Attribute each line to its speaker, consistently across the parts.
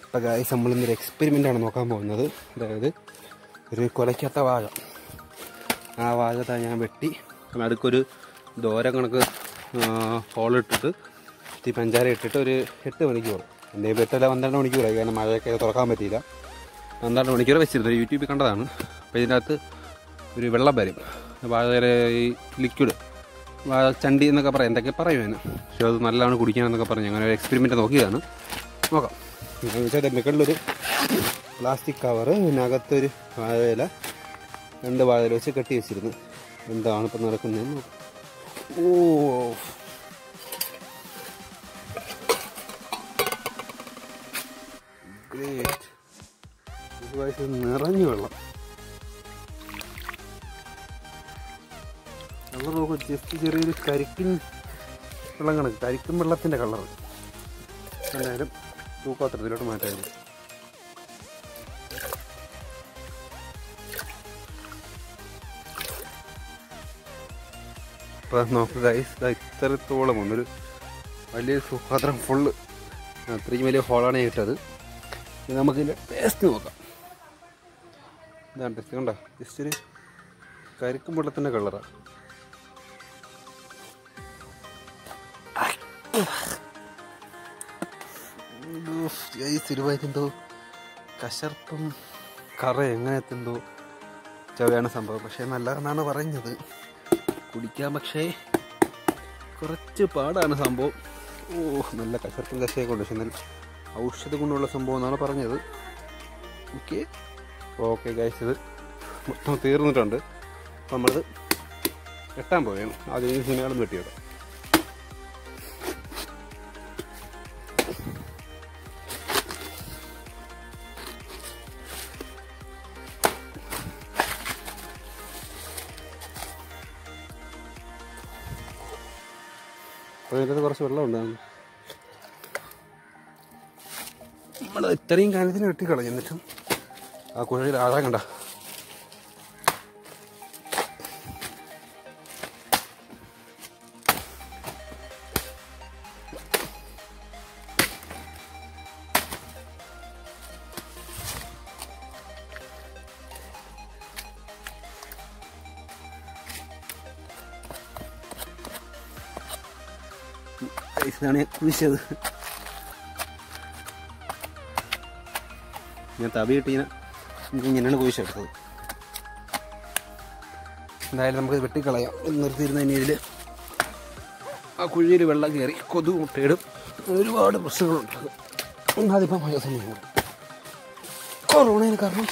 Speaker 1: അപ്പോൾ guys നമ്മളിന്നൊരു experiment ആണ് നോക്കാൻ പോകുന്നത് അതായത് ഒരു കുലയ്ക്കാത്ത വാഴ ആ വാഴ താ ഞാൻ വെട്ടി നടുക്കൊരു ദോരം കണക്ക് ഹോളിട്ടിട്ട് ഈ പഞ്ചാര ഇട്ടിട്ട് ഒരു എട്ട് മണിക്കൂർ എൻ്റെ എട്ടല്ല പന്ത്രണ്ട് മണിക്കൂറായി കാരണം മഴയൊക്കെ തുറക്കാൻ പറ്റിയില്ല പന്ത്രണ്ട് മണിക്കൂർ വെച്ചിരുന്നത് യൂട്യൂബിൽ കണ്ടതാണ് അപ്പോൾ ഇതിൻ്റെ അകത്ത് ഒരു വെള്ളം വരും വാഴ ഈ ലിക്വിഡ് വാഴ ചണ്ടി എന്നൊക്കെ പറയാം എന്തൊക്കെ പറയും അതിന് പക്ഷെ അത് നല്ലതാണ് കുടിക്കാനെന്നൊക്കെ പറഞ്ഞു അങ്ങനെ ഒരു എക്സ്പെരിമെൻ്റ് നോക്കിയതാണ് നോക്കാം എന്ന് വെച്ചാൽ അതിൻ്റെ മുകളിലൊരു പ്ലാസ്റ്റിക് കവറ് പിന്നെ അകത്തൊരു വാഴയില രണ്ട് വാഴയില വെച്ച് കെട്ടി വെച്ചിരുന്നു എന്താണ് ഇപ്പം നടക്കുന്നതെന്ന് നോക്കാം ഓ ഗ്രേറ്റ് ഇതുമായിട്ട് നിറഞ്ഞു വെള്ളം കളർ നോക്കും ജസ്റ്റ് ചെറിയൊരു കരിക്കിൻ വെള്ളം കണക്ക് കരിക്കും വെള്ളത്തിൻ്റെ കളർ എന്തായാലും തൂക്കോത്രത്തിലോട്ട് മാറ്റായിരുന്നു അപ്പോൾ നോക്കുക ഗൈസ് ഇതാ ഇത്രത്തോളം ഒന്നൊരു വലിയ സുഖാത്രം ഫുള്ള് അത്രയും വലിയ ഹോളാണ് ഞാൻ ഇട്ടത് ഇനി നമുക്കിതിൻ്റെ ടേസ്റ്റ് നോക്കാം ഇതാണ് ടേസ്റ്റ് കണ്ടോ ജസ്റ്റ് ഒരു കരിക്കും വെള്ളത്തിൻ്റെ കളറാണ് തിരുവായിരെന്തോ കശർപ്പും കറ എങ്ങനത്തെ എന്തോ ചവയാണ് സംഭവം പക്ഷേ നല്ലതെന്നാണ് പറയുന്നത് കുടിക്കാൻ പക്ഷേ കുറച്ച് പാടാണ് സംഭവം ഓ നല്ല കശർപ്പും കശയൊക്കെ ഉണ്ട് പക്ഷെ എന്നാൽ ഔഷധ ഗുണമുള്ള സംഭവം എന്നാണ് പറഞ്ഞത് ഓക്കെ ഓക്കെ ഗൈസ് ഇത് മൊത്തം തീർന്നിട്ടുണ്ട് അപ്പം നമ്മളത് വെട്ടാൻ പോവുകയാണ് ആദ്യം സിനിമകളും വെട്ടിയിടാം അപ്പോൾ ഇതിനകത്ത് കുറച്ച് വെള്ളം ഉണ്ടാകും നമ്മൾ ഇത്രയും കാലത്തിന് വെട്ടിക്കളഞ്ഞു എന്നിട്ടും ആ കുഴയിൽ ആഴം കണ്ട ഇതാണ് ഞാൻ കുഴിച്ചത് ഞാൻ തവിയിട്ട് ഇങ്ങനെ ഇങ്ങനെയാണ് കുഴിച്ചെടുത്തത് എന്തായാലും നമുക്ക് വെട്ടിക്കളയാം നിർത്തിയിരുന്ന ഇനി ഇതിൽ ആ കുഴിയിൽ വെള്ളം കയറി കൊതു മുട്ടയിടും ഒരുപാട് പ്രശ്നങ്ങളുണ്ട് അതിപ്പം മഴ സമയമാണ് കൊറോണയിൽ കാരണം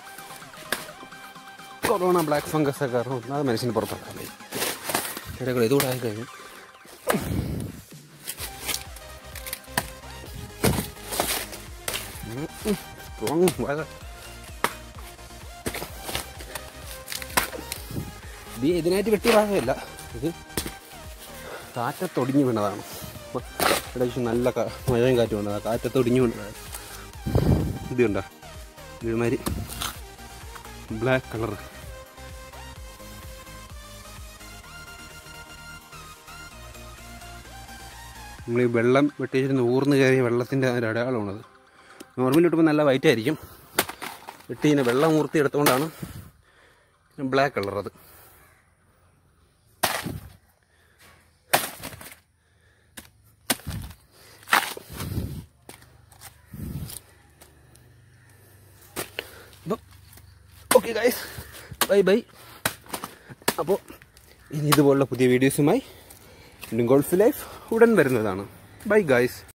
Speaker 1: കൊറോണ ബ്ലാക്ക് ഫംഗസ് കാരണം ഒന്നാമത് മനുഷ്യന് പുറത്തിറക്കാൻ കഴിയും ഇവരെ ഇതുകൂടെ ആയി കഴിഞ്ഞു സ്ട്രോങ് വാഴ ഇത് ഇതിനായിട്ട് വെട്ടിയ വാഴയല്ല ഇത് കാറ്റത്തൊടിഞ്ഞു വീണതാണ് അപ്പോൾ ഇവിടെ വെച്ച് നല്ല കാ- മഴയും കാറ്റും ഉണ്ട് കാറ്റത്തൊടിഞ്ഞു വീണതാണ് ഇത് കണ്ടോ ഇതുമാതിരി ബ്ലാക്ക് കളർ നമ്മൾ ഈ വെള്ളം വെട്ടിച്ചിരുന്ന് ഊർന്ന് കയറിയ വെള്ളത്തിൻ്റെ ഒരു അടയാളമാണത് നോർമലി ഇട്ടുമ്പോൾ നല്ല വൈറ്റ് ആയിരിക്കും ഇട്ട് ഇങ്ങനെ വെള്ളം ഊർത്തി എടുത്തുകൊണ്ടാണ് ബ്ലാക്ക് കളർ അത് അപ്പം ഓക്കെ ഗൈസ് ബൈ ബൈ അപ്പോൾ ഇനി ഇതുപോലുള്ള പുതിയ വീഡിയോസുമായി ഗോൾഫ് ലൈഫ് ഉടൻ വരുന്നതാണ് ബൈ ഗൈസ്